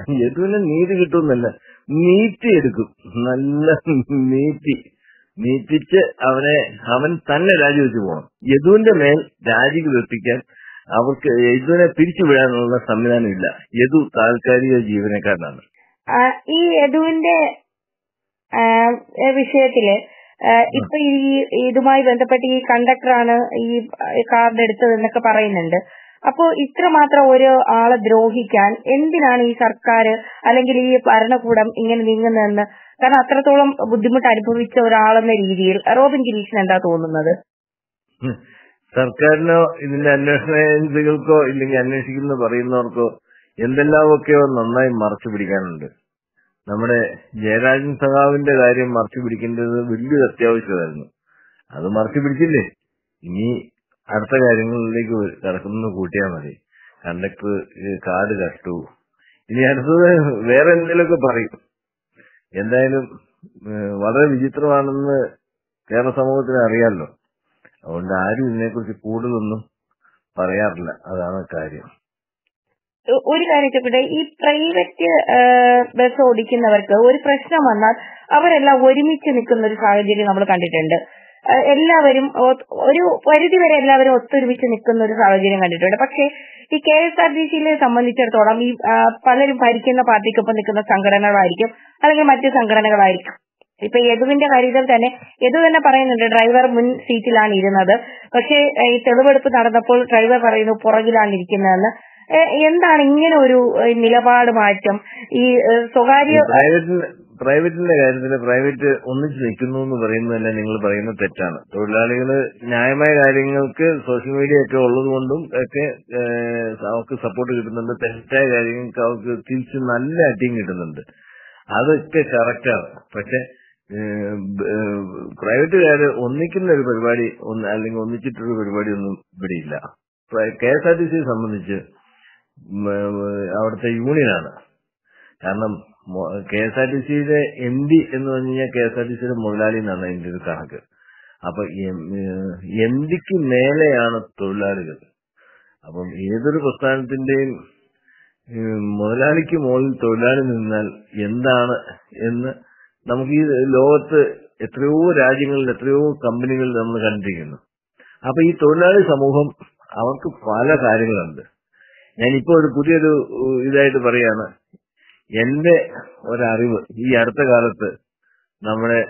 യദുവിന് നീതി കിട്ടുമെന്നല്ല നീട്ടിയെടുക്കും നല്ല നീട്ടി നീട്ടിച്ച് അവനെ അവൻ തന്നെ രാജിവെച്ച് പോകണം യദുവിന്റെ മേൽ രാജി വെപ്പിക്കാൻ അവർക്ക് യദുവിനെ പിരിച്ചുവിടാനുള്ള സംവിധാനം ഇല്ല യദു താൽക്കാലിക ജീവനക്കാരനാണ് ആ, ഈ യദുവിന്റെ ആ, വിഷയത്തില് ആ, ഇപ്പൊ ഈ ഇതുമായി ബന്ധപ്പെട്ട് ഈ കണ്ടക്ടറാണ് ഈ കാർഡ് എടുത്തത് എന്നൊക്കെ പറയുന്നുണ്ട് അപ്പോ ഇത്രമാത്രം ഒരു ആളെ ദ്രോഹിക്കാൻ എന്തിനാണ് ഈ സർക്കാർ അല്ലെങ്കിൽ ഈ ഭരണകൂടം ഇങ്ങനെ നീങ്ങുന്നതെന്ന് കാരണം അത്രത്തോളം ബുദ്ധിമുട്ട് അനുഭവിച്ച ഒരാളെന്ന രീതിയിൽ റോബിൻ ഗിരീഷിന് എന്താ തോന്നുന്നത് ഉം. സർക്കാരിനോ ഇതിന്റെ അന്വേഷണ ഏജൻസികൾക്കോ ഇല്ലെങ്കിൽ അന്വേഷിക്കുന്ന പറയുന്നവർക്കോ എന്തെല്ലാമൊക്കെയോ നന്നായി മറച്ചു പിടിക്കാനുണ്ട് നമ്മുടെ ജയരാജൻ സഖാവിന്റെ കാര്യം മറച്ചു പിടിക്കേണ്ടത് വലിയൊരു അത്യാവശ്യമായിരുന്നു അത് മറച്ചു പിടിച്ചില്ലേ ഇനി അടുത്ത കാര്യങ്ങളിലേക്ക് കിടക്കുന്നത് കൂട്ടിയാൽ മതി കണ്ടക്ടർ കാർഡ് കഷ്ടു ഇനി അടുത്തത് വേറെ എന്തെങ്കിലുമൊക്കെ പറയും എന്തായാലും ഏഹ്, വളരെ വിചിത്രമാണെന്ന് കേരള സമൂഹത്തിന് അറിയാമല്ലോ അതുകൊണ്ട് ആരും ഇതിനെക്കുറിച്ച് കൂടുതലൊന്നും പറയാറില്ല അതാണ് കാര്യം ഒ- ഒരു കാര്യം ചോദിക്കട്ടെ ഈ പ്രൈവറ്റ് ബസ് ഓടിക്കുന്നവർക്ക് ഒരു പ്രശ്നം വന്നാൽ അവരെല്ലാം ഒരുമിച്ച് നിൽക്കുന്ന ഒരു സാഹചര്യം നമ്മൾ കണ്ടിട്ടുണ്ട് ആ, എല്ലാവരും ഒ- ഒരു പരിധി വരെ എല്ലാവരും ഒത്തൊരുമിച്ച് നിൽക്കുന്ന ഒരു സാഹചര്യം കണ്ടിട്ടുണ്ട് പക്ഷേ ഈ കെ എസ് ആർ ടി സിയിലെ സംബന്ധിച്ചിടത്തോളം ഈ ആ, പലരും ഭരിക്കുന്ന പാർട്ടിക്കൊപ്പം നിൽക്കുന്ന സംഘടനകളായിരിക്കും അല്ലെങ്കിൽ മറ്റു സംഘടനകളായിരിക്കും ഇപ്പൊ യദുവിന്റെ കാര്യത്തിൽ തന്നെ യദു തന്നെ പറയുന്നുണ്ട് ഡ്രൈവർ മുൻ സീറ്റിലാണ് ഇരുന്നത് പക്ഷേ ഏ, ഈ തെളിവെടുപ്പ് നടന്നപ്പോൾ ഡ്രൈവർ പറയുന്നു പുറകിലാണ് ഇരിക്കുന്നതെന്ന് ഏ, എന്താണ് ഇങ്ങനെ ഒരു ഏ, നിലപാട് മാറ്റം ഈ ഏ, സ്വകാര്യ പ്രൈവറ്റിന്റെ പ്രൈവറ്റിന്റെ കാര്യത്തിൽ പ്രൈവറ്റ് ഒന്നിച്ച് നിൽക്കുന്നു എന്ന് പറയുന്നതല്ല നിങ്ങൾ പറയുന്നത് തെറ്റാണ് തൊഴിലാളികൾ ന്യായമായ കാര്യങ്ങൾക്ക് സോഷ്യൽ മീഡിയ ഒക്കെ ഉള്ളത് കൊണ്ടും ഒക്കെ ഏഹ്, അവർക്ക് സപ്പോർട്ട് കിട്ടുന്നുണ്ട് തെറ്റായ കാര്യങ്ങൾക്ക് അവർക്ക് തിരിച്ച് നല്ല അടിയും കിട്ടുന്നുണ്ട് അതൊക്കെ കറക്റ്റാണ് പക്ഷെ പ്രൈവറ്റുകാര് ഒന്നിക്കുന്ന ഒരു പരിപാടി ഒന്ന് അല്ലെങ്കിൽ ഒന്നിച്ചിട്ടൊരു പരിപാടി ഒന്നും ഇവിടെ ഇല്ല കെ എസ് ആർ ടി സിയെ സംബന്ധിച്ച് ഉം, ഏഹ്, അവിടുത്തെ യൂണിയനാണ് കാരണം കെ എസ് ആർ ടി സിയുടെ എം ഡി എന്ന് പറഞ്ഞു കഴിഞ്ഞാൽ കെ എസ് ആർ ടി സിയുടെ മുതലാളി എന്നാണ് അതിന്റെ ഒരു കണക്ക് അപ്പൊ എം ഡിക്ക് മേലെയാണ് തൊഴിലാളികൾ അപ്പം ഏതൊരു പ്രസ്ഥാനത്തിന്റെയും ഉം, മുതലാളിക്ക് മുകളിൽ തൊഴിലാളി നിന്നാൽ എന്താണ് എന്ന് നമുക്ക് ഈ ലോകത്ത് എത്രയോ രാജ്യങ്ങളിൽ എത്രയോ കമ്പനികളിൽ നമ്മൾ കണ്ടിരിക്കുന്നു അപ്പൊ ഈ തൊഴിലാളി സമൂഹം അവർക്ക് പല കാര്യങ്ങളുണ്ട് ഞാനിപ്പോ ഒരു പുതിയൊരു ഉ, ഇതായിട്ട് പറയാണ് എന്റെ ഒരറിവ് ഈ അടുത്ത കാലത്ത് നമ്മുടെ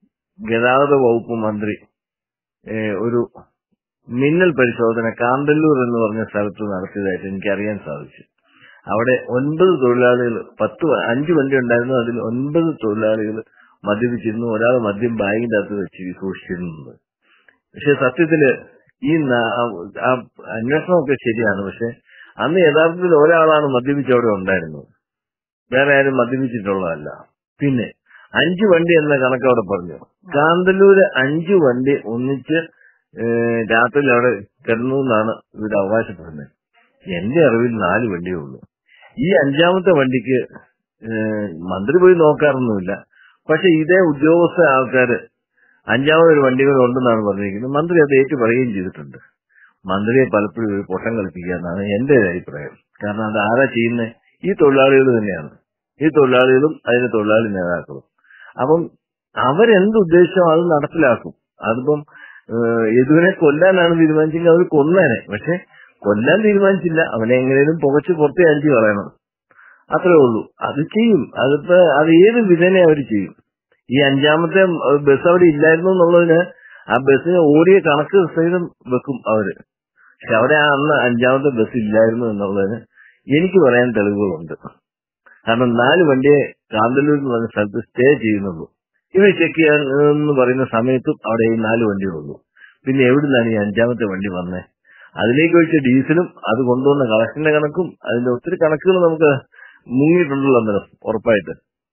ഗതാഗത വകുപ്പ് മന്ത്രി ഏഹ്, ഒരു മിന്നൽ പരിശോധന കാന്തല്ലൂർ എന്ന് പറഞ്ഞ സ്ഥലത്ത് നടത്തിയതായിട്ട് എനിക്ക് അറിയാൻ സാധിച്ചു അവിടെ ഒൻപത് തൊഴിലാളികൾ പത്ത് വ- അഞ്ച് വണ്ടി ഉണ്ടായിരുന്നു അതിൽ ഒൻപത് തൊഴിലാളികൾ മദ്യപിച്ചിരുന്നു ഒരാൾ മദ്യം ബാഗിന്റെ അകത്ത് വെച്ച് സൂക്ഷിച്ചിരുന്നത് പക്ഷെ സത്യത്തില് ഈ ന- ആ അന്വേഷണമൊക്കെ ശരിയാണ് പക്ഷെ അന്ന് യഥാർത്ഥത്തിൽ ഒരാളാണ് മദ്യപിച്ച് അവിടെ ഉണ്ടായിരുന്നത് വേറെ ആരും മദ്യപിച്ചിട്ടുള്ളതല്ല പിന്നെ അഞ്ചു വണ്ടി എന്ന കണക്ക് അവിടെ പറഞ്ഞു കാന്തല്ലൂര് അഞ്ചു വണ്ടി ഒന്നിച്ച് ഏഹ്, രാത്രിയിൽ അവിടെ കിടന്നു എന്നാണ് ഇവർ അവകാശപ്പെടുന്നത് എന്റെ അറിവിൽ നാല് വണ്ടിയേ ഉള്ളൂ ഈ അഞ്ചാമത്തെ വണ്ടിക്ക് ഏഹ്, മന്ത്രി പോയി നോക്കാറൊന്നുമില്ല പക്ഷെ ഇതേ ഉദ്യോഗസ്ഥ ആൾക്കാര് അഞ്ചാമതൊരു വണ്ടി കൂടെ ഉണ്ടെന്നാണ് പറഞ്ഞിരിക്കുന്നത് മന്ത്രി അത് ഏറ്റു പറയുകയും ചെയ്തിട്ടുണ്ട് മന്ത്രിയെ പലപ്പോഴും ഒരു പൊട്ടം കളിപ്പിക്കുക എന്നാണ് എന്റെ ഒരു അഭിപ്രായം കാരണം അത് ആരാ ചെയ്യുന്നത് ഈ തൊഴിലാളികൾ തന്നെയാണ് ഈ തൊഴിലാളികളും അതിന്റെ തൊഴിലാളി നേതാക്കളും അപ്പം അവരെന്ത് ഉദ്ദേശം അത് നടപ്പിലാക്കും അതിപ്പം ഏഹ്, യദുവിനെ കൊല്ലാനാണ് തീരുമാനിച്ചെങ്കിൽ അവർ കൊന്നേനെ പക്ഷെ കൊല്ലാൻ തീരുമാനിച്ചില്ല അവനെ എങ്ങനെയും പുകച്ച് പുറത്തേ അടിച്ചു കളയണം അത്രേ ഉള്ളൂ അത് ചെയ്യും അതിപ്പോ അത് ഏത് വിധേനെ അവർ ചെയ്യും ഈ അഞ്ചാമത്തെ ബസ് അവിടെ ഇല്ലായിരുന്നു എന്നുള്ളതിന് ആ ബസ്സിന് ഓടിയ കണക്ക് സഹിതം വെക്കും അവര് പക്ഷെ അവിടെ ആ അന്ന് അഞ്ചാമത്തെ ബസ് ഇല്ലായിരുന്നു എന്നുള്ളതിന് എനിക്ക് പറയാൻ തെളിവുകളുണ്ട് കാരണം നാല് വണ്ടിയെ കാന്തല്ലൂർ എന്ന് പറഞ്ഞ സ്ഥലത്ത് സ്റ്റേ ചെയ്യുന്നുള്ളൂ ഇവർ ചെക്ക് ചെയ്യാൻ എന്ന് പറയുന്ന സമയത്തും അവിടെ ഈ നാല് വണ്ടികളുള്ളൂ പിന്നെ എവിടുന്നാണ് ഈ അഞ്ചാമത്തെ വണ്ടി വന്നേ അതിലേക്ക് ഒഴിച്ച ഡീസലും അത് കൊണ്ടുവന്ന കളക്ഷന്റെ കണക്കും അതിന്റെ ഒത്തിരി കണക്കുകൾ നമുക്ക് മുങ്ങിയിട്ടുണ്ടല്ലോ അന്നേരം ഉറപ്പായിട്ട്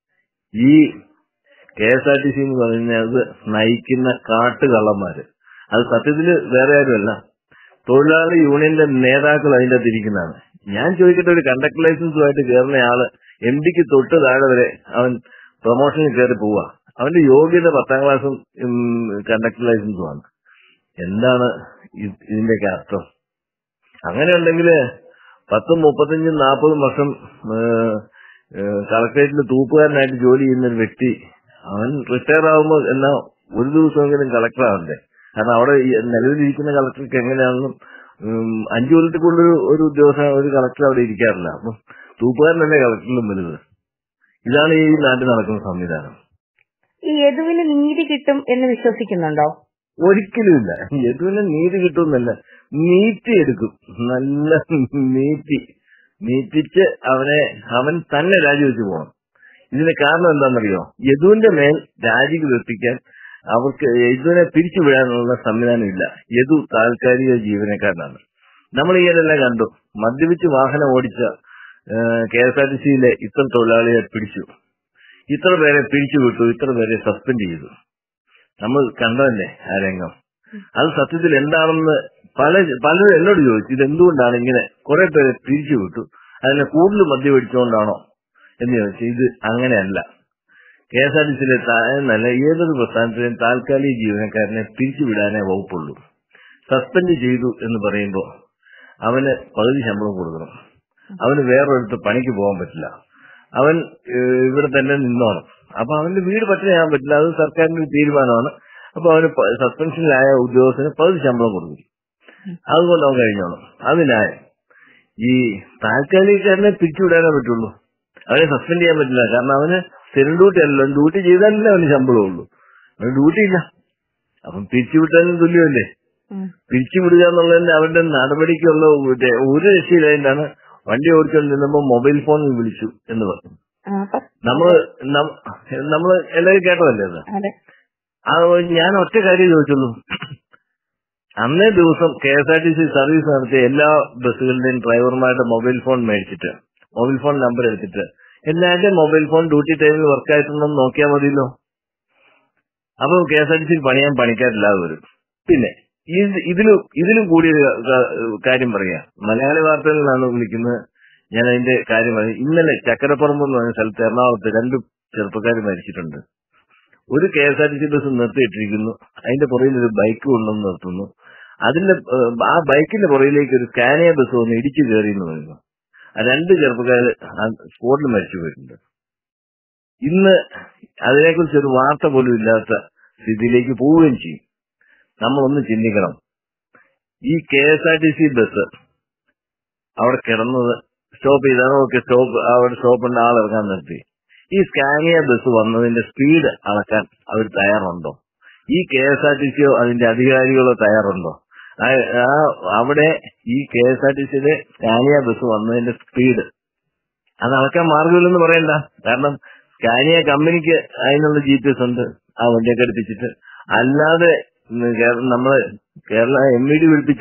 ഈ K S R T C എന്ന് പറയുന്നത് നയിക്കുന്ന കാട്ടുകള്ളന്മാര് അത് സത്യത്തില് വേറെ ആരുമല്ല തൊഴിലാളി യൂണിയന്റെ നേതാക്കൾ അതിന്റെ അകത്തിരിക്കുന്നതാണ് ഞാൻ ചോദിക്കട്ടെ ഒരു കണ്ടക്ടർ ലൈസൻസുമായിട്ട് കയറുന്ന ആള് എം ഡിക്ക് തൊട്ട് താഴെ വരെ അവൻ പ്രൊമോഷനിൽ കയറി പോവുക അവന്റെ യോഗ്യത പത്താം ക്ലാസ്സും കണ്ടക്ടർ ലൈസൻസുമാണ് എന്താണ് ഇത് ഇതിന്റെയൊക്കെ അർത്ഥം അങ്ങനെ ഉണ്ടെങ്കിൽ പത്തും മുപ്പത്തഞ്ചും നാൽപ്പതും വർഷം ഏഹ്, കളക്ടറേറ്റിൽ തൂപ്പുകാരനായിട്ട് ജോലി ചെയ്യുന്ന ഒരു വ്യക്തി അവൻ റിട്ടയർ ആവുമ്പോൾ എന്നാ ഒരു ദിവസമെങ്കിലും കളക്ടർ ആവണ്ടേ കാരണം അവിടെ ഈ നിലവിലിരിക്കുന്ന കളക്ടർക്ക് എങ്ങനെയാണെന്നും ഉം, അഞ്ചു കൊല്ലത്തിൽ കൂടുതൽ ഒരു ഉദ്യോഗസ്ഥ ഒരു കളക്ടർ അവിടെ ഇരിക്കാറില്ല അപ്പം തൂപ്പുകാരനല്ലേ കളക്ടറിലും വലുത് ഇതാണ് ഈ നാട്ടിൽ നടക്കുന്ന സംവിധാനം ഈ യദുവിന് നീതി കിട്ടും എന്ന് വിശ്വസിക്കുന്നുണ്ടോ ഒരിക്കലുമില്ല യദുവിന് നീതി കിട്ടുമെന്നല്ല നീട്ടിയെടുക്കും നല്ല നീട്ടി നീട്ടിച്ച് അവനെ അവൻ തന്നെ രാജിവെച്ച് പോകണം ഇതിന് കാരണം എന്താണെന്നറിയോ യദുവിന്റെ മേൽ രാജി വെപ്പിക്കാൻ അവർക്ക് യദുവിനെ പിരിച്ചുവിടാനുള്ള സംവിധാനം ഇല്ല യദു താൽക്കാലിക ജീവനക്കാരനാണ് നമ്മൾ ഈയിടെല്ലാം കണ്ടു മദ്യപിച്ച് വാഹനം ഓടിച്ച കെ എസ് ആർ ടി സിയിലെ ഇത്ര തൊഴിലാളിയെ പിടിച്ചു ഇത്ര പേരെ പിരിച്ചുവിട്ടു ഇത്ര പേരെ സസ്പെൻഡ് ചെയ്തു നമ്മൾ കണ്ടതല്ലേ ആ രംഗം അത് സത്യത്തിൽ എന്താണെന്ന് പല പലരും എന്നോട് ചോദിച്ചു ഇത് എന്തുകൊണ്ടാണ് ഇങ്ങനെ കുറെ പേരെ പിരിച്ചുവിട്ടു അതിനെ കൂടുതൽ മദ്യപിടിച്ചുകൊണ്ടാണോ എന്ന് ചോദിച്ചു ഇത് അങ്ങനെയല്ല കെ എസ് ആർ ടി സിയിലെ എന്നല്ല ഏതൊരു പ്രസ്ഥാനത്തിലെയും താൽക്കാലിക ജീവനക്കാരനെ പിരിച്ചുവിടാനേ വകുപ്പുള്ളൂ സസ്പെൻഡ് ചെയ്തു എന്ന് പറയുമ്പോൾ അവന് പകുതി ശമ്പളം കൊടുക്കണം അവന് വേറൊരിടത്ത് പണിക്ക് പോകാൻ പറ്റില്ല അവൻ ഏഹ്, ഇവിടെ തന്നെ നിന്നോണം അപ്പൊ അവന്റെ വീട് പട്ടിണിയാകാൻ പറ്റില്ല അത് സർക്കാരിന്റെ ഒരു തീരുമാനമാണ് അപ്പൊ അവന് പ- സസ്പെൻഷനിലായ ഉദ്യോഗസ്ഥന് പകുതി ശമ്പളം കൊടുക്കും അതുകൊണ്ട് അവൻ കഴിഞ്ഞോണം അതിനായി ഈ താൽക്കാലികക്കാരനെ പിരിച്ചുവിടാനേ പറ്റുള്ളൂ അവനെ സസ്പെൻഡ് ചെയ്യാൻ പറ്റില്ല കാരണം അവന് സ്ഥിരം ഡ്യൂട്ടി അല്ലല്ലോ ഡ്യൂട്ടി ചെയ്താലല്ലേ അവന് ശമ്പളം ഉള്ളൂ അവന് ഡ്യൂട്ടി ഇല്ല അപ്പം പിരിച്ചുവിട്ടതിന് തുല്യമല്ലേ ഉം. പിരിച്ചുവിടുക എന്നുള്ളതിന്റെ അവരുടെ നടപടിക്കുള്ള ഒരു ഒരു രക്ഷയില്ലായിട്ടാണ് വണ്ടി ഓടിച്ചുകൊണ്ടിരുന്നപ്പോ മൊബൈൽ ഫോണിൽ വിളിച്ചു എന്ന് പറഞ്ഞു ആ, അപ്പൊ നമ്മള് നം- നമ്മള് എല്ലാവരും കേട്ടതല്ലേ അത് അതെ ആ ഞാൻ ഒറ്റ കാര്യം ചോദിച്ചുള്ളൂ അന്നേ ദിവസം K S R T C service നടത്തിയ എല്ലാ ബസ്സുകളുടെയും ഡ്രൈവർമാരുടെ മൊബൈൽ ഫോൺ മേടിച്ചിട്ട് മൊബൈൽ ഫോൺ നമ്പർ എടുത്തിട്ട് എല്ലാവരുടെയും മൊബൈൽ ഫോൺ ഡ്യൂട്ടി ടൈമിൽ വർക്ക് ആയിട്ടുണ്ടോ എന്ന് നോക്കിയാൽ മതിയല്ലോ അപ്പൊ കെ എസ് ആർ ടി സിയിൽ പണിയാൻ പണിക്കാരില്ലാതെ വരും പിന്നെ ഇത് ഇതിലും ഇതിലും കൂടിയൊരു ക- കാര്യം പറയാം മലയാളി വാർത്തകളിൽ നിന്നാണ് വിളിക്കുന്നത് ഞാൻ അതിന്റെ കാര്യം പറയും ഇന്നലെ ചക്കരപ്പറമ്പ് എന്ന് പറഞ്ഞ സ്ഥലത്ത് എറണാകുളത്ത് രണ്ട് ചെറുപ്പക്കാർ മരിച്ചിട്ടുണ്ട് ഒരു K S R T C bus നിർത്തിയിട്ടിരിക്കുന്നു അതിന്റെ പുറകിൽ ഒരു ബൈക്ക് കൊണ്ടുവന്ന് നിർത്തുന്നു അതിന്റെ ഏഹ്, ആ ബൈക്കിന്റെ പുറകിലേക്ക് ഒരു സ്കാനിയ ബസ് വന്ന് ഇടിച്ചു കയറി എന്ന് പറയുന്നു ആ രണ്ട് ചെറുപ്പക്കാർ സ്പോട്ടിൽ മരിച്ചു പോയിട്ടുണ്ട് ഇന്ന് അതിനെക്കുറിച്ച് ഒരു വാർത്ത പോലും ഇല്ലാത്ത സ്ഥിതിയിലേക്ക് പോവുകയും ചെയ്യും നമ്മളൊന്ന് ചിന്തിക്കണം ഈ K S R T C bus അവിടെ കിടന്നത് സ്റ്റോപ്പ് ചെയ്താണോ ഓക്കെ സ്റ്റോപ്പ് അവിടെ സ്റ്റോപ്പിന്റെ ആൾ ഇറങ്ങാൻ നിർത്തി ഈ സ്കാനിയ ബസ് വന്നതിന്റെ സ്പീഡ് അളക്കാൻ അവർ തയ്യാറുണ്ടോ ഈ കെ എസ് ആർ ടി സിയോ അതിന്റെ അധികാരികളോ തയ്യാറുണ്ടോ ആ- ആ അവിടെ ഈ കെ എസ് ആർ ടി സിയുടെ സ്കാനിയ ബസ് വന്നതിന്റെ സ്പീഡ് അത് അളക്കാൻ മാർഗമില്ലെന്ന് പറയണ്ട കാരണം സ്കാനിയ കമ്പനിക്ക് അതിനുള്ള ജി പി എസ് ഉണ്ട് ആ വണ്ടിയൊക്കെ എടുപ്പിച്ചിട്ട് അല്ലാതെ ഉം കേരള- നമ്മള് കേരള എം ഇ ഡി വിളിപ്പിച്ച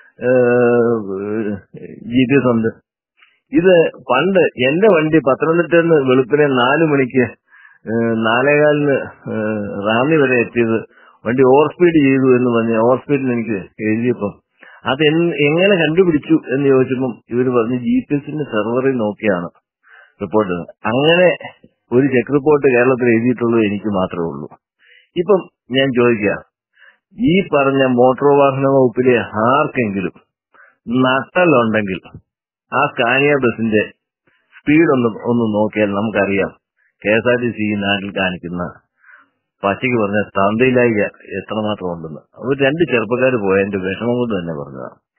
ജി പി എസ് ഉണ്ട് ഇത് പണ്ട് എന്റെ വണ്ടി പത്തനംതിട്ടയിൽ നിന്ന് വെളുപ്പിനെ നാലു മണിക്ക് ഏഹ്, നാലേകാലിന് ഏഹ്, റാന്നി വരെ എത്തിയത് വണ്ടി ഓവർ സ്പീഡ് ചെയ്തു എന്ന് പറഞ്ഞ് ഓവർ സ്പീഡിൽ എനിക്ക് എഴുതിയപ്പം അത് എന്ന് എങ്ങനെ കണ്ടുപിടിച്ചു എന്ന് ചോദിച്ചപ്പം ഇവര് പറഞ്ഞു ജി പി എസിന്റെ സെർവറിൽ നോക്കിയാണ് റിപ്പോർട്ട് അങ്ങനെ ഒരു ചെക്ക് റിപ്പോർട്ട് കേരളത്തിൽ എഴുതിയിട്ടുള്ളത് എനിക്ക് മാത്രമേ ഉള്ളൂ ഇപ്പം ഞാൻ ചോദിക്കുക ഈ പറഞ്ഞ മോട്ടോർ വാഹന വകുപ്പിലെ ആർക്കെങ്കിലും നട്ടലുണ്ടെങ്കിൽ ആ സ്കാനിയ ബസിന്റെ സ്പീഡ് ഒന്ന് ഒന്ന് നോക്കിയാൽ നമുക്കറിയാം K S R T C ഈ നാട്ടിൽ കാണിക്കുന്ന പച്ചയ്ക്ക് പറഞ്ഞ തന്തയിലായി എത്രമാത്രം ഉണ്ടെന്ന് അവർ രണ്ട് ചെറുപ്പക്കാർ പോയതിന്റെ വിഷമം കൊണ്ട് തന്നെ പറഞ്ഞതാണ്